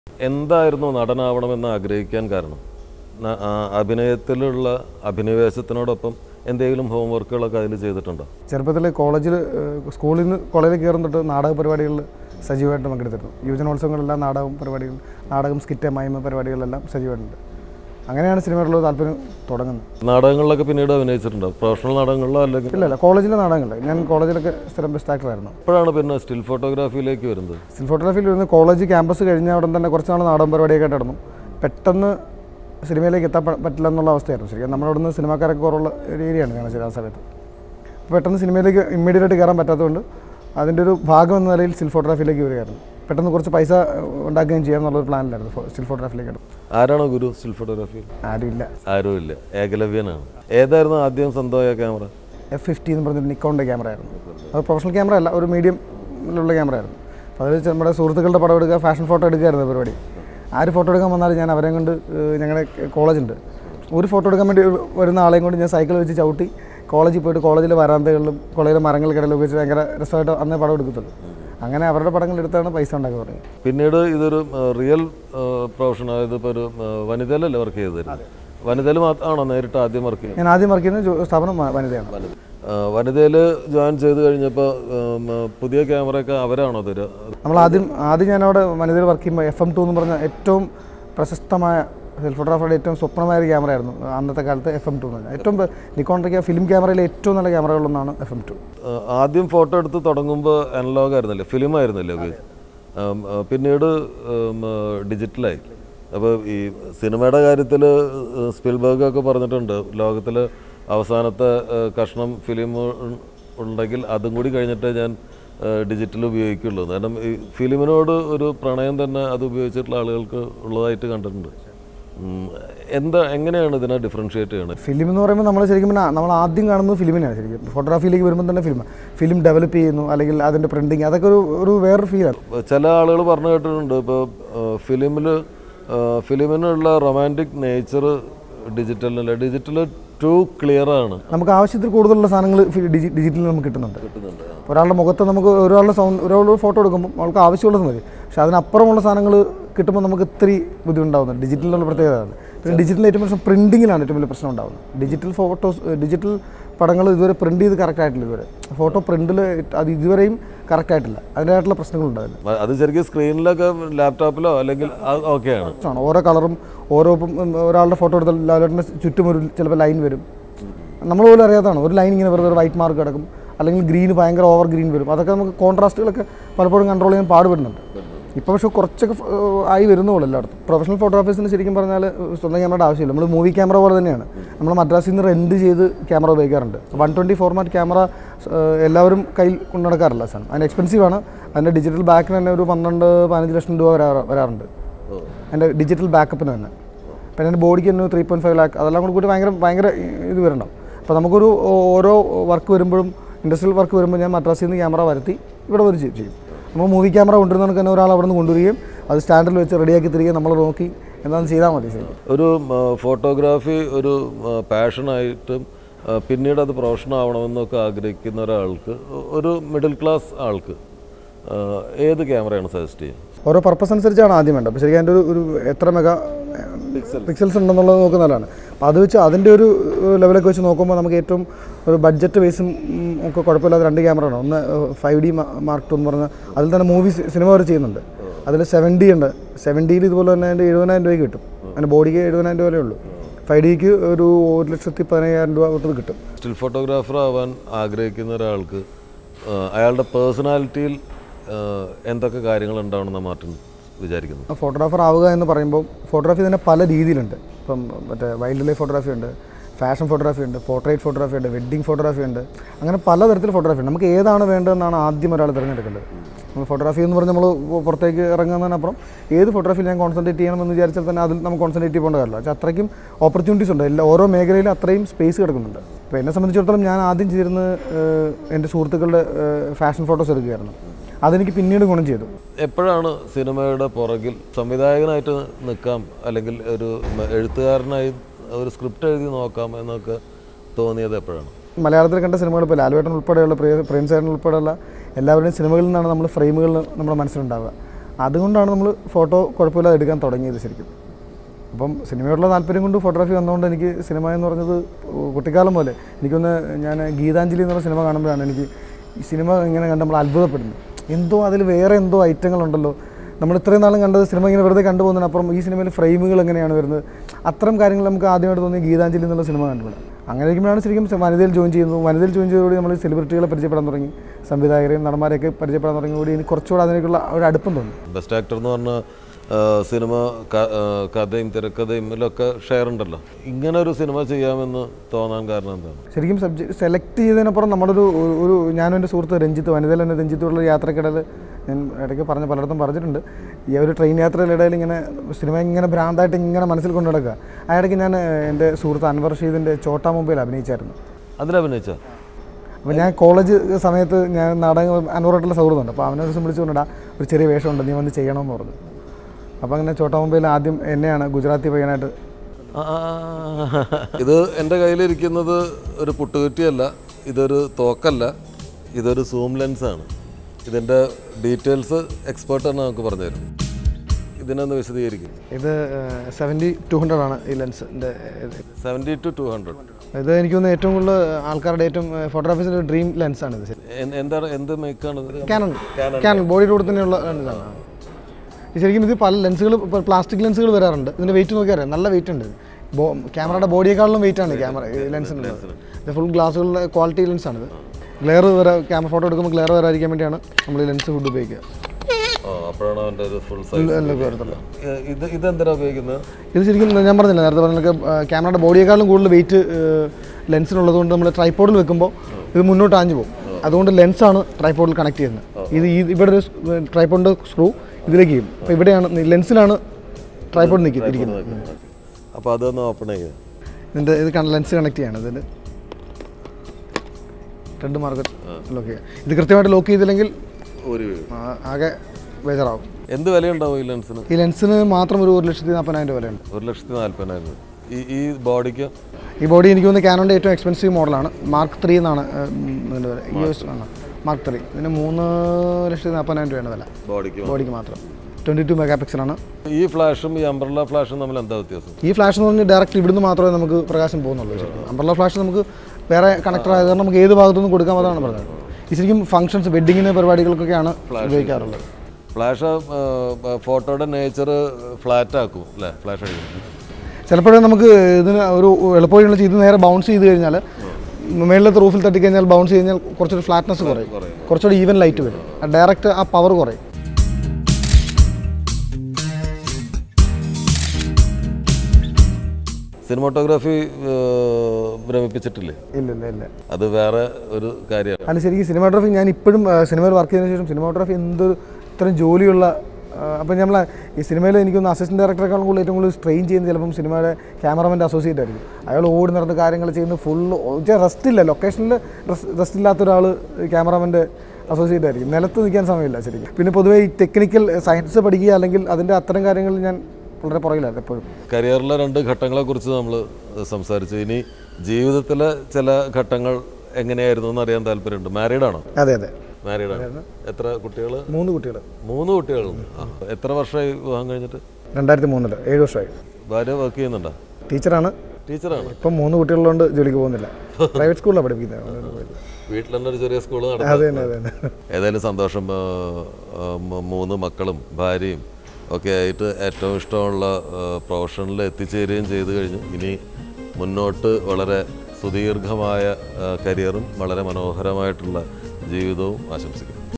എന്തായിരുന്നു നടനാവണമെന്ന് ആഗ്രഹിക്കാൻ കാരണം ന- ആ, അഭിനയത്തിലുള്ള അഭിനിവേശത്തിനോടൊപ്പം എന്തെങ്കിലും ഹോംവർക്കുകളൊക്കെ അതിൽ ചെയ്തിട്ടുണ്ടോ ചെറുപ്പത്തിൽ കോളേജിൽ സ്കൂളിൽ നിന്ന് കോളേജിൽ കയറും തൊട്ട് നാടക പരിപാടികളിൽ സജീവമായിട്ട് പങ്കെടുത്തിരുന്നു യുവജനോത്സവങ്ങളെല്ലാം നാടകം പരിപാടികൾ നാടകം സ്കിറ്റ് മൈമ പരിപാടികളിലെല്ലാം സജീവമായിട്ടുണ്ട് അങ്ങനെയാണ് സിനിമയോടുള്ള താല്പര്യം തുടങ്ങുന്നത് നാടകങ്ങളിലൊക്കെ പിന്നീട് അഭിനയിച്ചിട്ടുണ്ടോ പ്രൊഫഷണൽ നാടകങ്ങളിലോ അല്ലെങ്കിൽ ഇല്ല ഇല്ല കോളേജിലെ നാടകങ്ങൾ ഞാൻ കോളേജിലൊക്കെ സ്ഥിരം ബെസ്റ്റ് ആക്ടറായിരുന്നു എപ്പോഴാണ് പിന്നെ സ്റ്റിൽ ഫോട്ടോഗ്രാഫിയിലേക്ക് വരുന്നത് സ്റ്റിൽ ഫോട്ടോഗ്രാഫിയിൽ വരുന്ന കോളേജ് ക്യാമ്പസ് കഴിഞ്ഞ ഉടൻ തന്നെ കുറച്ച് നാൾ നാടകം പരിപാടിയൊക്കെ ആയിട്ട് നടന്നു പെട്ടെന്ന് സിനിമയിലേക്ക് എത്താൻ പ- പറ്റില്ല എന്നുള്ള അവസ്ഥയായിരുന്നു ശരിക്കും നമ്മുടെ അവിടുന്ന് സിനിമാക്കാരൊക്കെ കുറവുള്ള ഒരു ഏരിയയാണ് ഞങ്ങൾ ആ സമയത്ത് അപ്പോൾ പെട്ടെന്ന് സിനിമയിലേക്ക് ഇമ്മീഡിയറ്റ് ആയിട്ട് കയറാൻ പറ്റാത്തതുകൊണ്ട് അതിൻ്റെ ഒരു ഭാഗം എന്ന നിലയിൽ സ്റ്റിൽ ഫോട്ടോഗ്രാഫിയിലേക്ക് വരികയായിരുന്നു പെട്ടെന്ന് കുറച്ച് പൈസ ഏഹ്, ഉണ്ടാക്കുകയും ചെയ്യാം എന്നുള്ളൊരു പ്ലാനിലായിരുന്നു ഫോ- സ്റ്റിൽ ഫോട്ടോഗ്രാഫിയിലേക്ക് എടുത്തു ആരാണോ ഗുരു സ്റ്റിൽ ഫോട്ടോഗ്രാഫിയിൽ ആരുമില്ല ആരുമില്ല ഏകലവ്യനാണ് ഏതായിരുന്നു ആദ്യം സ്വന്തമായ ക്യാമറ എഫ് ഫിഫ്റ്റി എന്ന് പറഞ്ഞൊരു നിക്കോണിൻ്റെ ക്യാമറ ആയിരുന്നു അത് പ്രൊഫഷണൽ ക്യാമറ അല്ല ഒരു മീഡിയമിലുള്ള ക്യാമറ ആയിരുന്നു അപ്പോൾ അതിൽ നമ്മുടെ സുഹൃത്തുക്കളുടെ പടം എടുക്കുക ഫാഷൻ ഫോട്ടോ എടുക്കുകയായിരുന്നു പരിപാടി ആര് ഫോട്ടോ എടുക്കാൻ വന്നാലും ഞാൻ അവരെ കൊണ്ട് ഏഹ്, ഞങ്ങളുടെ കോളേജുണ്ട് ഒരു ഫോട്ടോ എടുക്കാൻ വേണ്ടി വരുന്ന ആളെയും കൊണ്ട് ഞാൻ സൈക്കിൾ വെച്ച് ചവിട്ടി കോളേജിൽ പോയിട്ട് കോളേജിലെ വരാന്തകളിലും കോളേജിലെ മരങ്ങൾക്കിടയിലൊക്കെ വെച്ച് ഭയങ്കര രസമായിട്ട് അന്നേ പടം എടുക്കത്തുള്ളൂ അങ്ങനെ അവരുടെ പടങ്ങൾ എടുത്താണ് പൈസ ഉണ്ടാക്കി തുടങ്ങി പിന്നീട് ഇതൊരു റിയൽ പ്രൊഫഷൻ അതായത് ഇപ്പോൾ ഒരു ആ, വനിതയിലല്ലേ വർക്ക് ചെയ്തിരുന്നത് വനിതയിൽ മാത്രമാണോ നേരിട്ട് ആദ്യം വർക്ക് ചെയ്യുന്നത് ഞാൻ ആദ്യം വർക്ക് ചെയ്യുന്ന ജോ- സ്ഥാപനം വ- വനിതയാണ് വനിതയിൽ ജോയിൻ ചെയ്ത് കഴിഞ്ഞപ്പോൾ പുതിയ ക്യാമറയൊക്കെ അവരാണോ തരിക നമ്മൾ ആദ്യം ആദ്യം ഞാനവിടെ വനിതയിൽ വർക്ക് ചെയ്യുമ്പോൾ എഫ് എം ടു എന്ന് പറഞ്ഞ ഏറ്റവും പ്രശസ്തമായ സെൽഫ് ഫോട്ടോഗ്രാഫറുടെ ഏറ്റവും സ്വപ്നമായ ഒരു ക്യാമറയായിരുന്നു അന്നത്തെ കാലത്ത് എഫ് എം ടു എന്ന് പറഞ്ഞാൽ ഏറ്റവും നിക്കോണിൻ്റെ ഫിലിം ക്യാമറയിലെ ഏറ്റവും നല്ല ക്യാമറകളൊന്നാണ് എഫ് എം ടു ആ, ആദ്യം ഫോട്ടോ എടുത്ത് തുടങ്ങുമ്പോൾ അനലോഗ് ആയിരുന്നല്ലേ ഫിലിം ആയിരുന്നല്ലേ ഉപയോഗിച്ചത് ആം, ആ, പിന്നീട് ഡിജിറ്റലായി അപ്പോൾ ഈ സിനിമയുടെ കാര്യത്തിൽ സ്പിൽബർഗ് ഒക്കെ പറഞ്ഞിട്ടുണ്ട് ലോകത്തിൽ അവസാനത്തെ ആ, കഷ്ണം ഫിലിം ഉണ്ടെങ്കിൽ അതും കൂടി കഴിഞ്ഞിട്ടേ ഞാൻ ഡിജിറ്റൽ ഉപയോഗിക്കുള്ളൂ കാരണം ഈ ഫിലിമിനോട് ഒരു പ്രണയം തന്നെ അത് ഉപയോഗിച്ചിട്ടുള്ള ആളുകൾക്ക് ഉള്ളതായിട്ട് കണ്ടിട്ടുണ്ട് ഉം, എന്താ എങ്ങനെയാണ് ഇതിനെ ഡിഫറൻഷിയേറ്റ് ചെയ്യണത് ഫിലിം എന്ന് പറയുമ്പോൾ നമ്മൾ ശരിക്കും പിന്നെ നമ്മൾ ആദ്യം കാണുന്നത് ഫിലിമിനാണ് ശരിക്കും ഫോട്ടോഗ്രാഫിയിലേക്ക് വരുമ്പോൾ തന്നെ ഫിലിം ഫിലിം ഡെവലപ്പ് ചെയ്യുന്നു അല്ലെങ്കിൽ അതിൻ്റെ പ്രിൻറ്റിങ് അതൊക്കെ ഒരു ഒരു വേറൊരു ഫീലാണ് ചില ആളുകൾ പറഞ്ഞു കേട്ടിട്ടുണ്ട് ഇപ്പോൾ ഫിലിമിൽ ഫിലിമിനുള്ള റൊമാൻറ്റിക് നേച്ചർ ഡിജിറ്റലിനല്ല ഡിജിറ്റൽ ടു ക്ലിയർ ആണ് നമുക്ക് ആവശ്യത്തിൽ കൂടുതലുള്ള സാധനങ്ങൾ ഡിജിറ്റലിൽ നമുക്ക് കിട്ടുന്നുണ്ട് ഒരാളുടെ മുഖത്ത് നമുക്ക് ഒരാളുടെ സൗണ്ട് ഒരാളുടെ ഫോട്ടോ എടുക്കുമ്പോൾ അവൾക്ക് ആവശ്യമുള്ളത് മതി പക്ഷെ അതിനപ്പുറമുള്ള സാധനങ്ങൾ കിട്ടുമ്പോൾ നമുക്ക് ഇത്തിരി ബുദ്ധിമുട്ടാവുന്നുണ്ട് ഡിജിറ്റലിലുള്ള പ്രത്യേകത അതാണ് പിന്നെ ഡിജിറ്റലിൽ ഏറ്റവും പ്രശ്നം പ്രിൻറ്റിങ്ങിലാണ് ഏറ്റവും വലിയ പ്രശ്നം ഉണ്ടാകുന്നത് ഡിജിറ്റൽ ഫോട്ടോസ് ഡിജിറ്റൽ പടങ്ങൾ ഇതുവരെ പ്രിൻറ്റ് ചെയ്ത് കറക്റ്റ് ആയിട്ടില്ല ഇതുവരെ ഫോട്ടോ പ്രിൻറ്റിൽ അത് ഇതുവരെയും കറക്റ്റ് ആയിട്ടില്ല അതിൻ്റെതായിട്ടുള്ള പ്രശ്നങ്ങളുണ്ട് അതിൽ അത് ശരിക്കും സ്ക്രീനിലൊക്കെ ലാപ്ടോപ്പിലോ അല്ലെങ്കിൽ അത് ഓക്കെയാണ് ആണ് ഓരോ കളറും ഓരോ ഇപ്പം ഉം, ഒരാളുടെ ഫോട്ടോ എടുത്താൽ ലാലേട്ടൻ്റെ ചുറ്റും ഒരു ചിലപ്പോൾ ലൈൻ വരും നമ്മൾ പോലും അറിയാത്തതാണ് ഒരു ലൈൻ ഇങ്ങനെ വെറുതെ ഒരു വൈറ്റ് മാർക്ക് കിടക്കും അല്ലെങ്കിൽ ഗ്രീൻ ഭയങ്കര ഓവർ ഗ്രീൻ വരും അതൊക്കെ നമുക്ക് കോൺട്രാസ്റ്റുകളൊക്കെ പലപ്പോഴും കൺട്രോൾ ചെയ്യാൻ പാടുപെടുന്നുണ്ട് ഇപ്പോൾ പക്ഷേ കുറച്ചൊക്കെ ഫ്- ആയി വരുന്നുള്ളൂ എല്ലായിടത്തും പ്രൊഫഷണൽ ഫോട്ടോഗ്രാഫേഴ്സിന് ശരിക്കും പറഞ്ഞാൽ സ്വന്തം ക്യാമറയുടെ ആവശ്യമില്ല നമ്മൾ മൂവി ക്യാമറ പോലെ തന്നെയാണ് നമ്മൾ മദ്രാസിൽ നിന്ന് റെൻറ്റ് ചെയ്ത് ക്യാമറ ഉപയോഗിക്കാറുണ്ട് വൺ ട്വൻറ്റി ഫോർമാറ്റ് ക്യാമറ എല്ലാവരും കയ്യിൽ കൊണ്ടു നടക്കാറില്ല സാധനം അതിന് എക്സ്പെൻസീവ് ആണ് അതിൻ്റെ ഡിജിറ്റൽ ബാക്കിന് തന്നെ ഒരു പന്ത്രണ്ട് പതിനഞ്ച് ലക്ഷം രൂപ വരാറ് വരാറുണ്ട് അതിൻ്റെ ഡിജിറ്റൽ ബാക്കപ്പിന് തന്നെ പിന്നെ എൻ്റെ ബോഡിക്ക് തന്നെ ത്രീ പോയിൻറ്റ് ഫൈവ് ലാക്ക് അതെല്ലാം കൂടി കൂടി ഭയങ്കര ഭയങ്കര ഇത് വരുന്നുണ്ടാവും അപ്പോൾ നമുക്കൊരു ഓരോ വർക്ക് വരുമ്പോഴും ഇൻഡസ്ട്രിയൽ വർക്ക് വരുമ്പോൾ ഞാൻ മദ്രാസിൽ നിന്ന് ക്യാമറ വരുത്തി ഇവിടെ വരെ ചെയ്യും ചെയ്യും നമ്മൾ മൂവി ക്യാമറ കൊണ്ടുവരുന്നവർക്ക് തന്നെ ഒരാൾ അവിടെ നിന്ന് കൊണ്ടുവരികയും അത് സ്റ്റാൻഡിൽ വെച്ച് റെഡിയാക്കി തിരികെ നമ്മൾ നോക്കി എന്താണെന്ന് ചെയ്താൽ മതി ശരിക്കും ഒരു ഫോട്ടോഗ്രാഫി ഒരു പാഷനായിട്ടും പിന്നീട് അത് പ്രൊഫഷൻ ആവണമെന്നൊക്കെ ആഗ്രഹിക്കുന്ന ഒരാൾക്ക് ഒരു മിഡിൽ ക്ലാസ് ആൾക്ക് ആ, ഏത് ക്യാമറയാണ് സജസ്റ്റ് ചെയ്യുക ഓരോ പർപ്പസ് അനുസരിച്ചാണ് ആദ്യം വേണ്ടത് അപ്പോൾ ശരിക്കും അതിൻ്റെ ഒരു ഒരു എത്ര മെഗാ പിക്സൽസ് ഉണ്ടെന്നുള്ളത് നോക്കുന്നതാണ് അപ്പോൾ അത് വെച്ച് അതിൻ്റെ ഒരു ലെവലൊക്കെ വെച്ച് നോക്കുമ്പോൾ നമുക്ക് ഏറ്റവും ഒരു ബഡ്ജറ്റ് ബേസും ഉം, ഒക്കെ കുഴപ്പമില്ലാത്ത രണ്ട് ക്യാമറ ആണ് ഒന്ന് ഫൈവ് ഡി മാർക്ക് ടു എന്ന് പറഞ്ഞാൽ അതിൽ തന്നെ മൂവി സിനിമ വരെ ചെയ്യുന്നുണ്ട് അതിൽ സെവൻ ഡി ഉണ്ട് സെവൻ ഡിയിൽ ഇതുപോലെ തന്നെ അതിൻ്റെ എഴുപതിനായിരം രൂപയ്ക്ക് കിട്ടും അതിൻ്റെ ബോഡിക്ക് എഴുപതിനായിരം രൂപ വരെ ഉള്ളൂ ഫൈവ് ഡിക്ക് ഒരു ഒരു ലക്ഷത്തി പതിനയ്യായിരം രൂപ തൊട്ട് കിട്ടും സ്റ്റിൽ ഫോട്ടോഗ്രാഫർ ആവാൻ ആഗ്രഹിക്കുന്ന ഒരാൾക്ക് ആ, അയാളുടെ പേഴ്സണാലിറ്റിയിൽ എന്തൊക്കെ കാര്യങ്ങൾ ഉണ്ടാവണമെന്ന് മാർട്ടിൻ വിചാരിക്കുന്നു ഫോട്ടോഗ്രാഫർ ആവുക എന്ന് പറയുമ്പോൾ ഫോട്ടോഗ്രാഫി തന്നെ പല രീതിയിലുണ്ട് ഇപ്പം മറ്റേ വൈൽഡ് ലൈഫ് ഫോട്ടോഗ്രാഫി ഉണ്ട് ഫാഷൻ ഫോട്ടോഗ്രാഫി ഉണ്ട് പോർട്രേറ്റ് ഫോട്ടോഗ്രാഫി ഉണ്ട് വെഡ്ഡിങ് ഫോട്ടോഗ്രാഫി ഉണ്ട് അങ്ങനെ പലതരത്തിൽ ഫോട്ടോഗ്രാഫി ഉണ്ട് നമുക്ക് ഏതാണ് വേണ്ടതെന്നാണ് ആദ്യം ഒരാൾ തിരഞ്ഞെടുക്കേണ്ടത് നമ്മൾ ഫോട്ടോഗ്രാഫി എന്ന് പറഞ്ഞ് നമ്മൾ പുറത്തേക്ക് ഇറങ്ങുന്നതിനപ്പുറം ഏത് ഫോട്ടോഗ്രാഫിയിൽ ഞാൻ കോൺസെൻട്രേറ്റ് ചെയ്യണമെന്ന് വിചാരിച്ചാൽ തന്നെ അതിൽ നമുക്ക് കോൺസെൻട്രേറ്റ് ചെയ്യേണ്ട കാര്യമില്ല പക്ഷേ അത്രയ്ക്കും ഓപ്പർച്യൂണിറ്റീസ് ഉണ്ട് എല്ലാ ഓരോ മേഖലയിലും അത്രയും സ്പേസ് കിടക്കുന്നുണ്ട് അപ്പോൾ എന്നെ സംബന്ധിച്ചിടത്തോളം ഞാൻ ആദ്യം ചെയ്തിരുന്നത് ഏഹ്, എൻ്റെ സുഹൃത്തുക്കളുടെ ഫാഷൻ ഫോട്ടോസ് എടുക്കുകയായിരുന്നു അതെനിക്ക് പിന്നീട് ഗുണം ചെയ്തു എപ്പോഴാണ് സിനിമയുടെ പുറകിൽ സംവിധായകനായിട്ട് നിൽക്കാം അല്ലെങ്കിൽ ഒരു മ- എഴുത്തുകാരനായി ഒരു സ്ക്രിപ്റ്റ് എഴുതി നോക്കാം എന്നൊക്കെ തോന്നിയത് എപ്പോഴാണ് മലയാളത്തിൽ കണ്ട സിനിമകൾ ഇപ്പോൾ ലാലുവേട്ടൻ ഉൾപ്പെടെയുള്ള പ്രിയ പ്രേംസേട്ടൻ ഉൾപ്പെടെയുള്ള എല്ലാവരുടെയും സിനിമകളിൽ നിന്നാണ് നമ്മൾ ഫ്രെയിമുകളിൽ നമ്മുടെ മനസ്സിലുണ്ടാവുക അതുകൊണ്ടാണ് നമ്മൾ ഫോട്ടോ കുഴപ്പമില്ലാതെ എടുക്കാൻ തുടങ്ങിയത് ശരിക്കും അപ്പം സിനിമയോടുള്ള താല്പര്യം കൊണ്ട് ഫോട്ടോഗ്രാഫി വന്നതുകൊണ്ട് എനിക്ക് സിനിമ എന്ന് പറഞ്ഞത് കുട്ടിക്കാലം പോലെ എനിക്കൊന്ന് ഞാൻ ഗീതാഞ്ജലി എന്നുള്ള സിനിമ കാണുമ്പോഴാണ് എനിക്ക് ഈ സിനിമ ഇങ്ങനെ കണ്ട് നമ്മൾ അത്ഭുതപ്പെടുന്നത് എന്തോ അതിൽ വേറെ എന്തോ ഐറ്റങ്ങളുണ്ടല്ലോ നമ്മൾ ഇത്രയും നാളും കണ്ടത് സിനിമ ഇങ്ങനെ വെറുതെ കണ്ടുപോകുന്നതിന് അപ്പുറം ഈ സിനിമയിൽ ഫ്രെയിമുകൾ എങ്ങനെയാണ് വരുന്നത് അത്തരം കാര്യങ്ങൾ നമുക്ക് ആദ്യമായിട്ട് തോന്നി ഗീതാഞ്ജലി എന്നുള്ള സിനിമ കണ്ടുപിടാം അങ്ങനെ ഇരിക്കുമ്പോഴാണ് ശരിക്കും വനിതയിൽ ജോയിൻ ചെയ്യുന്നത് വനിതയിൽ ജോയിൻ ചെയ്തതോടെ നമ്മൾ സെലിബ്രിറ്റികളെ പരിചയപ്പെടാൻ തുടങ്ങി സംവിധായകരെയും നടന്മാരെയൊക്കെ പരിചയപ്പെടാൻ തുടങ്ങിയതോടെ എനിക്ക് കുറച്ചുകൂടെ അതിനേക്കുള്ള ഒരു അടുപ്പം തോന്നി ബെസ്റ്റ് ആക്ടർ എന്ന് പറഞ്ഞാൽ സിനിമ ക- ആ, കഥയും തിരക്കഥയും ഇതിലൊക്കെ ഷെയർ ഉണ്ടല്ലോ ഇങ്ങനെ ഒരു സിനിമ ചെയ്യാമെന്ന് തോന്നാൻ കാരണം എന്താണ് ശരിക്കും സബ്ജക്ട് സെലക്ട് ചെയ്തതിനപ്പുറം നമ്മളൊരു ഒരു- ഒരു ഞാനും എൻ്റെ സുഹൃത്ത് രഞ്ജിത്ത് വനിതയിൽ തന്നെ രഞ്ജിത്തുള്ള യാത്രക്കിടയിൽ ഞാൻ ഇടയ്ക്ക് പറഞ്ഞ പലയിടത്തും പറഞ്ഞിട്ടുണ്ട് ഈ ഒരു ട്രെയിൻ യാത്രയിലിടയിൽ ഇങ്ങനെ സിനിമ ഇങ്ങനെ ഭ്രാന്തായിട്ട് ഇങ്ങനെ മനസ്സിൽ കൊണ്ടു നടക്കുക ആ ഇടയ്ക്ക് ഞാൻ എൻ്റെ സുഹൃത്ത് അൻവർ ഷീദിൻ്റെ ചോട്ടാ മുംബൈയിൽ അഭിനയിച്ചായിരുന്നു അതിലഭിനയിച്ച അപ്പോൾ ഞാൻ കോളേജ് സമയത്ത് ഞാൻ നാടകം അൻവറായിട്ടുള്ള സൗഹൃദമുണ്ട് അപ്പോൾ അവനെ ഒരു ദിവസം വിളിച്ചുകൊണ്ടിടാ ഒരു ചെറിയ വേഷമുണ്ട് നീ വന്ന് ചെയ്യണമെന്ന് പറഞ്ഞു അപ്പോൾ അങ്ങനെ ചോട്ടാ മുംബൈയിൽ ആദ്യം എന്നെയാണ് ഗുജറാത്തി പയ്യനായിട്ട് ഇത് എൻ്റെ കയ്യിലിരിക്കുന്നത് ഒരു പുട്ടുകുറ്റിയല്ല ഇതൊരു തോക്കല്ല ഇതൊരു സൂം ലെൻസാണ് ഇതിൻ്റെ ഡീറ്റെയിൽസ് എക്സ്പേർട്ട് തന്നെ നമുക്ക് പറഞ്ഞു തരും ഇതിനൊന്ന് വിശദീകരിക്കും ഇത് സെവൻറ്റി ടു ഹൺഡ്രഡ് ആണ് ഈ ലെൻസിൻ്റെ സെവൻറ്റി ടു ടു ഹൺഡ്രഡ് ഇത് എനിക്ക് തോന്നുന്നു ഏറ്റവും കൂടുതൽ ആൾക്കാരുടെ ഏറ്റവും ഫോട്ടോഗ്രാഫീസിൻ്റെ ഡ്രീം ലെൻസാണ് ഇത് എന്താണ് എന്ത് മേക്കാണ് ക്യാനൺ ക്യാനൺ ബോഡിയുടെ കൂടെ തന്നെയുള്ള ലെൻസാണ് ഇത് ശരിക്കും ഇത് പല ലെൻസുകൾ ഇപ്പോൾ പ്ലാസ്റ്റിക് ലെൻസുകൾ വരാറുണ്ട് ഇതിൻ്റെ വെയിറ്റ് നോക്കിയാൽ അറിയാം നല്ല വെയിറ്റ് ഉണ്ട് ബോ ക്യാമറയുടെ ബോഡിയേക്കാളും വെയിറ്റ് ആണ് ക്യാമറ ലെൻസിനുള്ളത് ഇത് ഫുൾ ഗ്ലാസ്സുകളുടെ ക്വാളിറ്റി ലെൻസാണിത് ഗ്ലെയർ വരെ ക്യാമറ ഫോട്ടോ എടുക്കുമ്പോൾ ഗ്ലെയർ വരാതിരിക്കാൻ വേണ്ടിയാണ് നമ്മൾ ഈ ലെൻസ് ഫുഡ് ഉപയോഗിക്കുക ആ അപ്പോഴാണ് അതിൻ്റെ ഒരു ഫുൾ സൈസ് ഇതിലൊക്കെ വരത്തുള്ളൂ ഇത് ഇതെന്തിനാണ് ഉപയോഗിക്കുന്നത് ഇത് ശരിക്കും ഞാൻ പറഞ്ഞില്ല നേരത്തെ പറഞ്ഞ ക്യാമറയുടെ ബോഡിയേക്കാളും കൂടുതൽ വെയിറ്റ് ലെൻസിനുള്ളത് കൊണ്ട് നമ്മൾ ട്രൈപ്പോഡിൽ വെക്കുമ്പോൾ ഇത് മുന്നോട്ട് ആഞ്ഞു പോകും അതുകൊണ്ട് ലെൻസാണ് ട്രൈപ്പോഡിൽ കണക്ട് ചെയ്യുന്നത് ഇത് ഈ ഇവിടെ ഒരു ട്രൈപ്പോഡിൻ്റെ സ്ക്രൂ ഇതിലേക്ക് ചെയ്യും അപ്പോൾ ഇവിടെയാണ് ലെൻസിലാണ് ട്രൈപ്പോഡ് നിൽക്കുന്നത് ഇരിക്കുന്നത് അപ്പോൾ അതൊന്ന് ഓപ്പൺ ചെയ്യുക ഇതിൻ്റെ ഇത് ലെൻസ് കണക്ട് ചെയ്യാണ് ഇതിൻ്റെ രണ്ട് മാർക്കറ്റ് ലോക്ക് ചെയ്യുക ഇത് കൃത്യമായിട്ട് ലോക്ക് ചെയ്തില്ലെങ്കിൽ ഒരു ആ, ആകെ ബേജാറാവും എന്ത് വിലയുണ്ടാവും ഈ ലെൻസിന് ഈ ലെൻസിന് മാത്രം ഒരു ഒരു ലക്ഷത്തി നാൽപ്പതിനായിരം രൂപ വിലയുണ്ട് ഒരു ലക്ഷത്തി നാൽപ്പതിനായിരം ഈ ഈ ബോഡിക്ക് ഈ ബോഡി എനിക്ക് തോന്നുന്നു ക്യാനോൻ്റെ ഏറ്റവും എക്സ്പെൻസീവ് മോഡലാണ് മാർക്ക് ത്രീ എന്നാണ് ഏഹ്, ഉം, ഇതിൻ്റെ വില യു എസ് ആണ് മാർക്ക് ത്രീ ഇതിന് മൂന്ന് ലക്ഷത്തി നാൽപ്പതിനായിരം രൂപയാണ് വില ബോഡിക്ക് ബോഡിക്ക് മാത്രം ട്വൻറ്റി ടു മെഗാ പിക്സലാണ് ഈ ഫ്ലാഷും ഈ അംബ്രല്ല ഫ്ലാഷും തമ്മിൽ എന്താ വ്യത്യാസം ഈ ഫ്ലാഷ് എന്ന് പറഞ്ഞാൽ ഡയറക്റ്റ് ഇവിടുന്ന് മാത്രമേ നമുക്ക് പ്രകാശം പോകുന്നുള്ളൂ ശരിക്കും അമ്പർല ഫ്ലാഷ് നമുക്ക് വേറെ കണക്ടർ ആയത് കാരണം നമുക്ക് ഏത് ഭാഗത്തുനിന്നും കൊടുക്കാൻ അതാണ് പറഞ്ഞത് ഈ ശരിക്കും ഫംഗ്ഷൻസ് വെഡിങ്ങിന് പരിപാടികൾക്കൊക്കെയാണ് ഉപയോഗിക്കാറുള്ളത് ഫ്ലാഷ് ഫോട്ടോയുടെ നേച്ചർ ഫ്ലാറ്റ് ആക്കും അല്ലേ ഫ്ലാഷ് അടിക്കും ചിലപ്പോഴേ നമുക്ക് ഇതിന് ഒരു എളുപ്പവഴിയുള്ള ചെയ്ത് നേരെ ബൗൺസ് ചെയ്ത് കഴിഞ്ഞാൽ മേളിലത്തെ റൂഫിൽ തട്ടിക്കഴിഞ്ഞാൽ ബൗൺസ് കഴിഞ്ഞാൽ കുറച്ചൊരു ഫ്ലാറ്റ്നസ് കുറയും കുറച്ചുകൂടി ഈവൻ ലൈറ്റ് വരും ഡയറക്റ്റ് ആ പവർ കുറയും സിനിമാട്ടോഗ്രാഫി ഭ്രമിപ്പിച്ചിട്ടില്ലേ ഇല്ല ഇല്ല ഇല്ല അത് വേറെ ഒരു കാര്യമാണ് അല്ല ശരിക്കും സിനിമാറ്റോഗ്രാഫി ഞാൻ ഇപ്പോഴും ആ, സിനിമയിൽ വർക്ക് ചെയ്തതിനു ശേഷം സിനിമാറ്റോഗ്രാഫി എന്തൊരു ഇത്രയും ജോലിയുള്ള അപ്പം നമ്മൾ ഈ സിനിമയിൽ എനിക്കൊന്ന് അസിസ്റ്റന്റ് ഡയറക്ടറെക്കാളും കൂടുതൽ ഏറ്റവും കൂടുതൽ സ്ട്രെയിൻ ചെയ്യുന്നത് ചിലപ്പം സിനിമയുടെ ക്യാമറമാൻ്റെ അസോസിയേറ്റ് ആയിരിക്കും അയാൾ ഓടി നടന്ന് കാര്യങ്ങൾ ചെയ്യുന്നത് ഫുള്ള് റെസ്റ്റ് ഇല്ല ലൊക്കേഷനിൽ റെസ്റ്റ് ഇല്ലാത്ത ഒരാൾ ക്യാമറാമാൻ്റെ അസോസിയേറ്റ് ആയിരിക്കും നിലത്ത് നിൽക്കാൻ സമയമില്ല ശരിക്കും പിന്നെ പൊതുവേ ഈ ടെക്നിക്കൽ സയൻസ് പഠിക്കുക അല്ലെങ്കിൽ അതിൻ്റെ അത്തരം കാര്യങ്ങളിൽ ഞാൻ വളരെ പുറകിലായിരുന്നു എപ്പോഴും കരിയറിലെ രണ്ട് ഘട്ടങ്ങളെക്കുറിച്ച് നമ്മൾ സംസാരിച്ചു ഇനി ജീവിതത്തിലെ ചില ഘട്ടങ്ങൾ എങ്ങനെയായിരുന്നു എന്ന് അറിയാൻ താല്പര്യമുണ്ട് മാരീഡ് ആണോ അതെ അതെ മാരീഡ് ആണ് എത്ര കുട്ടികൾ മൂന്ന് കുട്ടികൾ മൂന്ന് കുട്ടികളുണ്ട് ആ. എത്ര വർഷമായി വിവാഹം കഴിഞ്ഞിട്ട് രണ്ടായിരത്തി മൂന്നിൽ ഏഴ് വർഷമായി ഭാര്യ വർക്ക് ചെയ്യുന്നുണ്ടോ ടീച്ചറാണ് ടീച്ചറാണ് ഇപ്പം മൂന്ന് കുട്ടികളുള്ളതുകൊണ്ട് ജോലിക്ക് പോകുന്നില്ല പ്രൈവറ്റ് സ്കൂളിലാണ് പഠിപ്പിക്കുന്നത് വീട്ടിൽ തന്നെ ഒരു ചെറിയ സ്കൂൾ അതെ നടത്തുന്നത് തന്നെ അതെ തന്നെ ഏതായാലും സന്തോഷം ആ, ആ, മ- മൂന്ന് മക്കളും ഭാര്യയും ഒക്കെ ആയിട്ട് ഏറ്റവും ഇഷ്ടമുള്ള പ്രൊഫഷനിൽ എത്തിച്ചേരുകയും ചെയ്തു കഴിഞ്ഞു ഇനി മുന്നോട്ട് വളരെ സുദീർഘമായ ആ, കരിയറും വളരെ മനോഹരമായിട്ടുള്ള ജീവിതവും ആശംസിക്കുന്നു